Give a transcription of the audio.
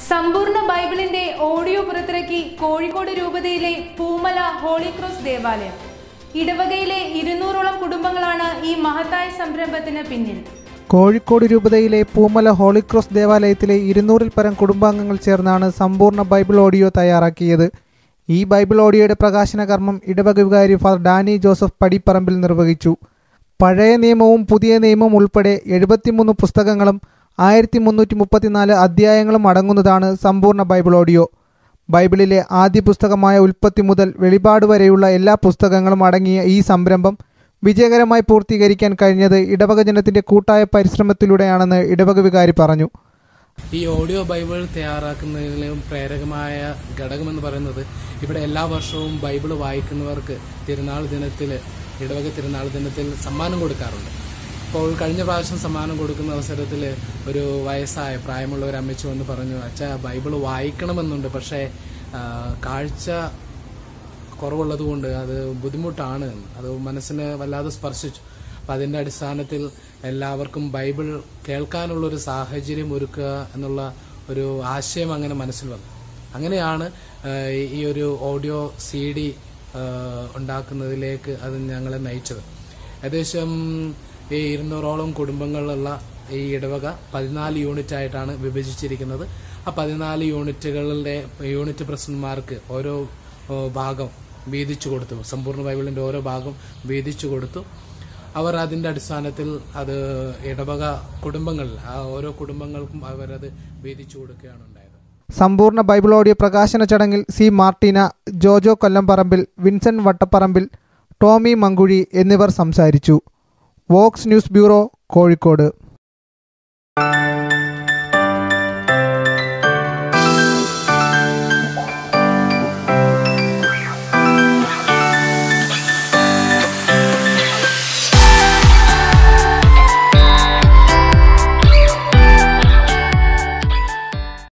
സമ്പൂർണ്ണ ബൈബിളിന്റെ ഓഡിയോ പുറത്തിറക്കി കോഴിക്കോട് രൂപതയിലെ പൂമല ഹോളി ക്രോസ് ദേവാലയം ഇടവകയിലെ ഇരുന്നൂറോളം കുടുംബങ്ങളാണ് ഈ മഹത്തായ സംരംഭത്തിന് പിന്നിൽ കോഴിക്കോട് രൂപതയിലെ പൂമല ഹോളിക്രോസ് ദേവാലയത്തിലെ ഇരുന്നൂറിൽ പരം കുടുംബാംഗങ്ങൾ ചേർന്നാണ് സമ്പൂർണ്ണ ബൈബിൾ ഓഡിയോ തയ്യാറാക്കിയത് ഈ ബൈബിൾ ഓഡിയോയുടെ പ്രകാശന കർമ്മം ഇടവക വികാരി ഫാദർ ഡാനി ജോസഫ് പടിപ്പറമ്പിൽ നിർവഹിച്ചു പഴയ നിയമവും പുതിയ നിയമവും ഉൾപ്പെടെ എഴുപത്തിമൂന്ന് പുസ്തകങ്ങളും ആയിരത്തി മുന്നൂറ്റി മുപ്പത്തിനാല് അധ്യായങ്ങളും അടങ്ങുന്നതാണ് സമ്പൂർണ്ണ ബൈബിൾ ഓഡിയോ ബൈബിളിലെ ആദ്യ പുസ്തകമായ ഉൽപ്പത്തി മുതൽ വെളിപാട് വരെയുള്ള എല്ലാ പുസ്തകങ്ങളും അടങ്ങിയ ഈ സംരംഭം വിജയകരമായി പൂർത്തീകരിക്കാൻ കഴിഞ്ഞത് ഇടവക ജനത്തിന്റെ കൂട്ടായ പരിശ്രമത്തിലൂടെയാണെന്ന് ഇടവക വികാരി പറഞ്ഞു ഈ ഓഡിയോ ബൈബിൾ തയ്യാറാക്കുന്നതിലും പ്രേരകമായ ഘടകമെന്ന് പറയുന്നത് ഇവിടെ എല്ലാ വർഷവും ബൈബിൾ വായിക്കുന്നവർക്ക് തിരുനാൾ ദിനത്തിൽ ഇടവക തിരുനാൾ ദിനത്തിൽ സമ്മാനം കൊടുക്കാറുണ്ട് അപ്പോൾ കഴിഞ്ഞ പ്രാവശ്യം സമ്മാനം കൊടുക്കുന്ന അവസരത്തിൽ ഒരു വയസ്സായ പ്രായമുള്ള ഒരു അമ്മച്ചി വന്ന് പറഞ്ഞു അച്ഛാ ബൈബിൾ വായിക്കണമെന്നുണ്ട് പക്ഷേ ആ, കാഴ്ച കുറവുള്ളത് കൊണ്ട് അത് ബുദ്ധിമുട്ടാണ് എന്ന്. അത് മനസ്സിനെ വല്ലാതെ സ്പർശിച്ചു അപ്പം അതിൻ്റെ അടിസ്ഥാനത്തിൽ എല്ലാവർക്കും ബൈബിൾ കേൾക്കാനുള്ള ഒരു സാഹചര്യം ഒരുക്കുക എന്നുള്ള ഒരു ആശയം അങ്ങനെ മനസ്സിൽ വന്നു അങ്ങനെയാണ് ആ, ഈ ഒരു ഓഡിയോ സി ഡി ഉണ്ടാക്കുന്നതിലേക്ക് അത് ഞങ്ങളെ നയിച്ചത് ഏകദേശം ഈ ഇരുന്നൂറോളം കുടുംബങ്ങളുള്ള ഈ ഇടവക പതിനാല് യൂണിറ്റ് ആയിട്ടാണ് വിഭജിച്ചിരിക്കുന്നത് ആ പതിനാല് യൂണിറ്റുകളുടെ യൂണിറ്റ് പ്രസിഡന്റ്മാർക്ക് ഓരോ ഓ, ഭാഗം വീതിച്ചു കൊടുത്തു സമ്പൂർണ്ണ ബൈബിളിന്റെ ഓരോ ഭാഗം വീതിച്ചു കൊടുത്തു അവർ അതിന്റെ അടിസ്ഥാനത്തിൽ അത് ഇടവക കുടുംബങ്ങളിൽ ആ ഓരോ കുടുംബങ്ങൾക്കും അവരത് വീതിച്ചു കൊടുക്കുകയാണ് ഉണ്ടായത് സമ്പൂർണ്ണ ബൈബിൾ ഓഡിയോ പ്രകാശന ചടങ്ങിൽ C Martina Jojo Kollamparambil Vincent Vattaparambil Tomy Mankuzhy എന്നിവർ സംസാരിച്ചു വോക്സ് ന്യൂസ് ബ്യൂറോ കോഴിക്കോട്